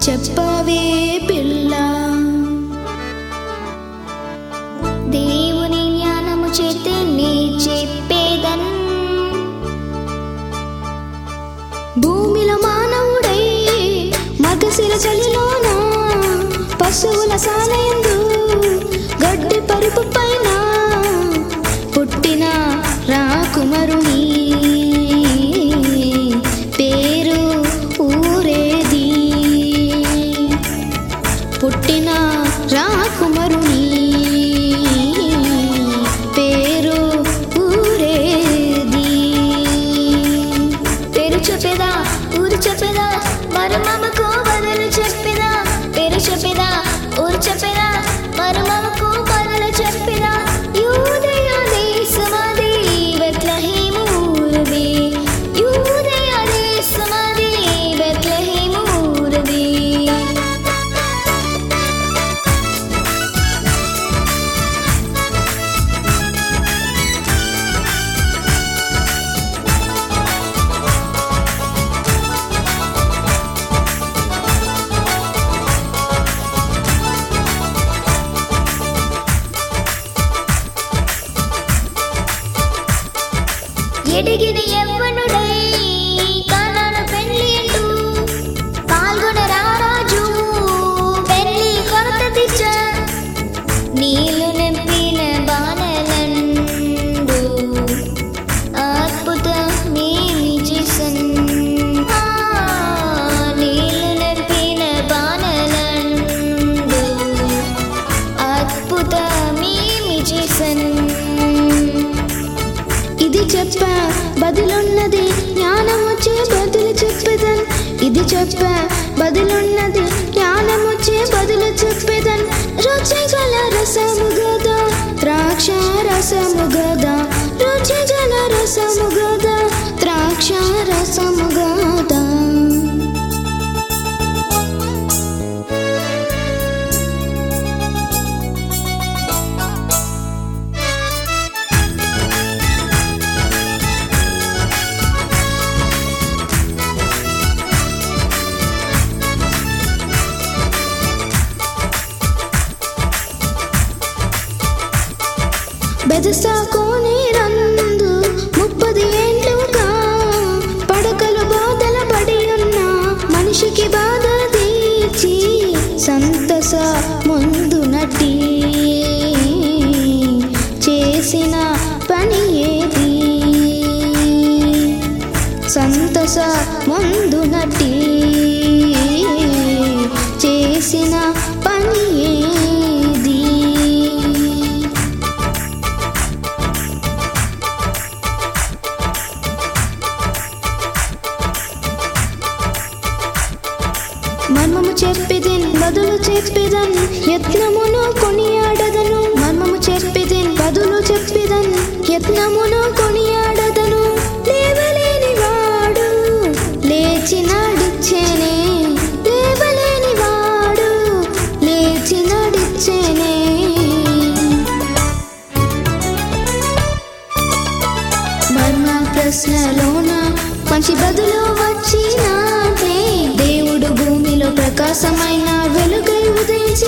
చెప్పవే పిల్ల దేవుని జ్ఞానము చేతే నీ చెప్పేదన్ భూమిలో మానవుడై మగసిర చలిలోన పశువుల సాలయందు గడ్డి పరుపు పైన పుట్టిన రాకుమరుని పేరు ఊరేది పుట్టిన రాకుమరుని పేరు ఊరేది పేరు చెప్పేదా ఊరు చెప్పేదా మరుమమకు బదులు చెప్పేదా పేరు చెప్పేదా ఊరు చెప్పేదా మరుమమకు బదులు చెప్పేదా యూదయ దేశమది బెత్లహేము ఊరది యూదయ దేశమది బెత్లహేము ఊరది ఎడిగిన యవ్వనుడై కానాను పెళ్లి అంటూ పాల్గొన రారాజు పెళ్లి కొరత తెచ్చ నీళ్లు నింపిన బాణలండు అద్భుతమేమి చేసన్ ఆ, నీళ్లు నింపిన బాణలండు అద్భుతమేమి చేసన్ ఇది చెప్ప బదులున్నది జ్ఞానం వచ్చే బదులు చెప్పేదన్ ఇది చెప్ప బదులున్నది జ్ఞానం వచ్చే బదులు చెప్పేదన్ రుచి గల రసము గదా ద్రాక్ష రసము గదా రుచి గల రసము గదా ద్రాక్ష రసము గదా బెదసాకోని రందు ముప్పది ఏండ్లుగా పడకలు బాధల పడి ఉన్న మనిషికి బాధ తీర్చి సంతస ముందు నటి చేసిన పని ఏది సంతస ముందు నటి చేసిన పని ఏది మర్మము చెప్పిదిన్ బదులు చెప్పిదన్ యత్నమును కొనియాడదను మర్మము చెప్పిదిన్ బదులు చెప్పిదన్ యత్నమును కొనియాడదను లేవలేని వాడు లేచి నడిచేనే లేవలేని వాడు లేచి నడిచేనే మర్మ ప్రశ్నలోన మంచి బదులు వచ్చినాడే దేవుడు భూమిలో ప్రకాశమైన వెలుగై ఉదయించి